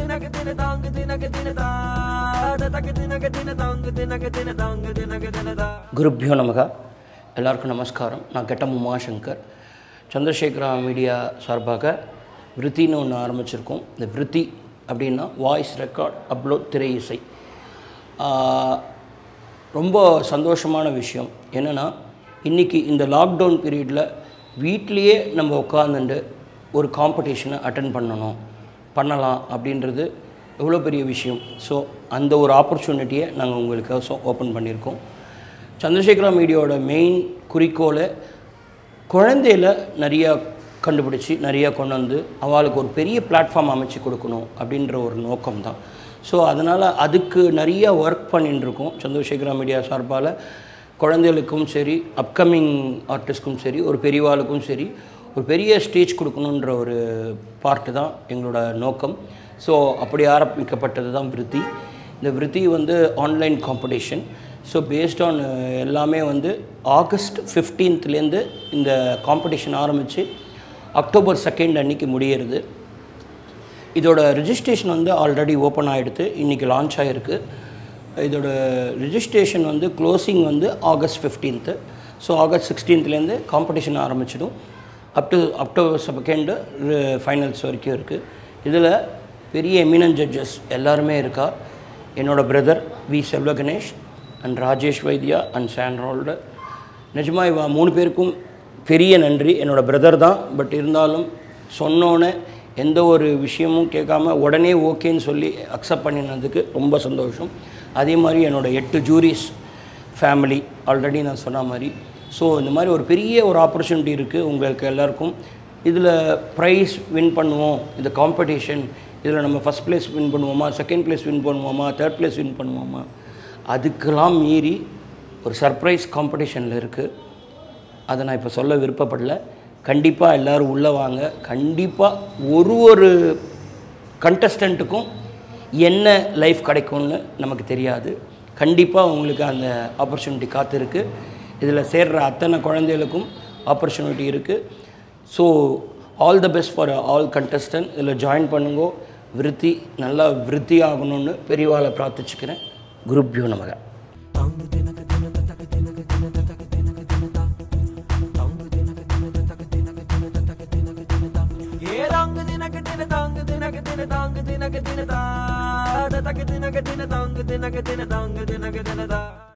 தினக தின தாங்கு தினக தின தாத தக தினக தின தாங்கு தினக தின தாங்கு தினக தின தா குருப்பியோ நமக எல்லாருக்கும் நமஸ்காரம் நான் கெட்டம் உமாசங்கர் சந்திரசேகரா மீடியா சார்பாக விருத்தின்னு ஒன்று ஆரம்பிச்சிருக்கோம் இந்த விருத்தி அப்படின்னா வாய்ஸ் ரெக்கார்ட் அப்லோட் திரை இசை ஆஹ், ரொம்ப சந்தோஷமான விஷயம் என்னென்னா இன்றைக்கி இந்த லாக்டவுன் பீரியடில் வீட்லேயே நம்ம உட்காந்துட்டு ஒரு காம்படிஷனை அட்டன் பண்ணணும் பண்ணலாம் அப்படின்றது எவ்வளோ பெரிய விஷயம் ஸோ அந்த ஒரு ஆப்பர்ச்சுனிட்டியை நாங்கள் உங்களுக்காக ஓப்பன் பண்ணியிருக்கோம் சந்திரசேகரா மீடியாவோட மெயின் குறிக்கோளை குழந்தையில நிறையா கண்டுபிடிச்சி நிறையா கொண்டு வந்து அவளுக்கு ஒரு பெரிய பிளாட்ஃபார்ம் அமைச்சு கொடுக்கணும் அப்படின்ற ஒரு நோக்கம் தான் ஸோ அதனால் அதுக்கு நிறைய ஒர்க் பண்ணிட்டு இருக்கோம் சந்திரசேகரா மீடியா சார்பால் குழந்தைகளுக்கும் சரி அப்கமிங் ஆர்டிஸ்ட்க்கும் சரி ஒரு பெரியவாளுக்கும் சரி ஒரு பெரிய ஸ்டேஜ் கொடுக்கணுன்ற ஒரு பார்ட்டு தான் எங்களோட நோக்கம் ஸோ அப்படி ஆரம்பிக்கப்பட்டது தான் விருத்தி இந்த விருத்தி வந்து online competition so based on எல்லாமே வந்து ஆகஸ்ட் ஃபிஃப்டீன்த்லேருந்து இந்த காம்படிஷன் ஆரம்பித்து அக்டோபர் செகண்ட் அன்னைக்கு முடியிறது இதோட ரிஜிஸ்ட்ரேஷன் வந்து ஆல்ரெடி ஓப்பன் ஆகிடுது இன்றைக்கி லான்ச் ஆகிருக்கு இதோட ரிஜிஸ்ட்ரேஷன் வந்து க்ளோசிங் வந்து ஆகஸ்ட் ஃபிஃப்டீன்த்து ஸோ ஆகஸ்ட் சிக்ஸ்டீன்த்லேருந்து காம்படிஷன் ஆரம்பிச்சிடும் up to October second finals வரைக்கும் இருக்குது இதில் பெரிய எமினன் ஜட்ஜஸ் எல்லாருமே இருக்கா என்னோட brother V Selva Ganesh and Rajesh Vaidya and சாண்ட்ரோல்டு நிஜமா இவ மூணு பேருக்கும் பெரிய நன்றி என்னோட பிரதர் தான் பட் இருந்தாலும் சொன்னோன்னே எந்த ஒரு விஷயமும் கேட்காம உடனே ஓகேன்னு சொல்லி அக்செப்ட் பண்ணினதுக்கு ரொம்ப சந்தோஷம் அதே மாதிரி என்னோட எட்டு ஜூரிஸ் ஃபேமிலி ஆல்ரெடி நான் சொன்ன மாதிரி ஸோ இந்த மாதிரி ஒரு பெரிய ஒரு ஆப்பர்ச்சுனிட்டி இருக்குது உங்களுக்கு எல்லாருக்கும் இதில் ப்ரைஸ் வின் பண்ணுவோம் இந்த காம்படிஷன் இதில் நம்ம ஃபஸ்ட் ப்ளேஸ் வின் பண்ணுவோமா செகண்ட் ப்ளேஸ் வின் பண்ணுவோமா தேர்ட் ப்ளேஸ் வின் பண்ணுவோமா அதுக்கெல்லாம் மீறி ஒரு சர்ப்ரைஸ் காம்படிஷனில் இருக்குது அதை நான் இப்போ சொல்ல விருப்பப்படல கண்டிப்பாக எல்லோரும் உள்ளே வாங்க கண்டிப்பாக ஒரு ஒரு கண்டஸ்டண்ட்டுக்கும் என்ன லைஃப் கிடைக்கும்னு நமக்கு தெரியாது கண்டிப்பாக உங்களுக்கு அந்த ஆப்பர்ச்சுனிட்டி காத்திருக்கு இதில் சேர்ற அத்தனை குழந்தைகளுக்கும் ஆப்பர்ச்சுனிட்டி இருக்குது so all the best for all contestant இதில் ஜாயின் பண்ணுங்கோ விருத்தி நல்லா விருத்தி ஆகணும்னு பெரியவாளை பிரார்த்திச்சுக்கிறேன் குருப்யோ நமக தாங்கு தினக தின தக தினக தின தக தினக தின தா தாங்கு தினக தின தக தினக தின தக தினக தின தா ஏ தாங்கு தினக தின தாங்கு தினக தின தாங்கு தினக தின தா தக தினக தின தாங்கு தினக தின தாங்கு தினக தின தா